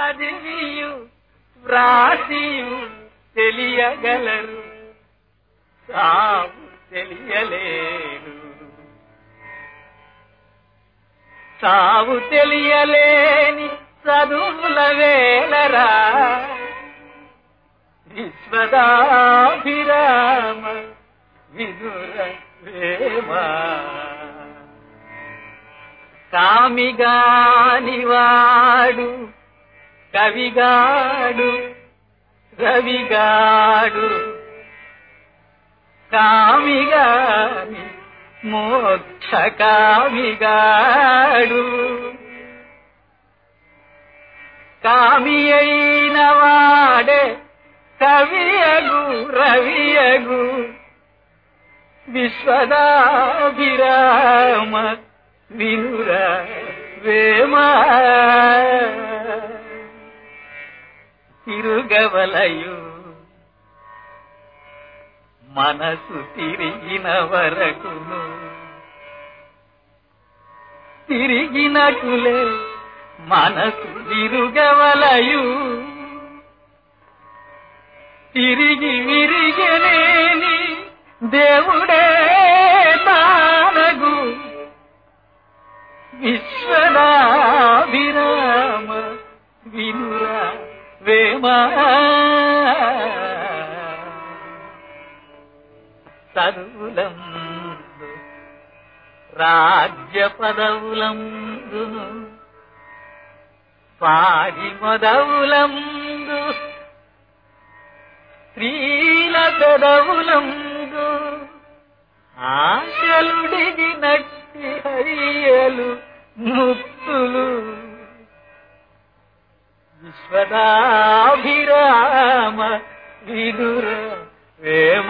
చదివియు వ్రాసియు తెలియగలరు సావు తెలియలేరు సావు తెలియలేని చదువుల వేలరా విశ్వదాభిరామ విదుర ప్రేమ కామిగానివాడు కవిగాడు రవిగాడు కామిగాని మోక్ష కామిగాడు కామి అయిన వాడే కవియగు రవియగు విశ్వదాభిరామ వినుర వేమ తిరుగవలయు మనసు తిరిగిన వరకును తిరిగినకులే మనసు విరుగవలయు తిరిగి విరిగనేని దేవుడే తానగు విశ్వనాభిరామ వినురా వేమ చదువులందు రాజ్య పదవులందును పాడి మొదవులందు స్త్రీల పెదవులందు ఆశలుడిగినట్టి హరియలు ముక్తులు విశ్వదాభిరామ విదుర వేమ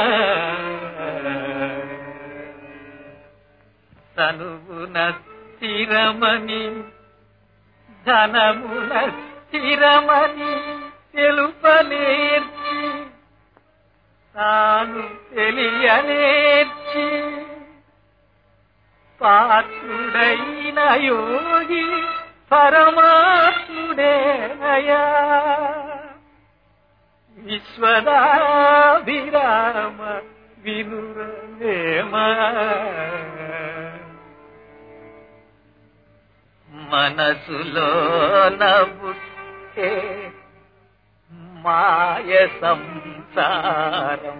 తనువున స్థిరమని ధనమున స్థిరమని తెలుపనేర్చి తాను తెలియనేర్చి పాత్రుడైన యోగి పరమాత్ముడేనయా విశ్వదాభిరామ వినురవేమ మనసులో నబుట్టే మాయ సంసారం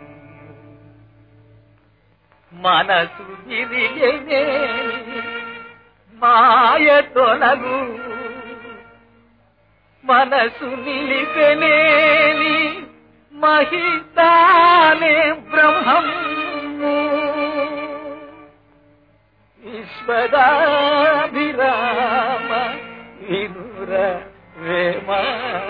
మనసు విరిగనే మాయ తొలగు మనసు నిలిపెనేని మహితానే బ్రహ్మము విశ్వదాభిరామ వినుర వేమ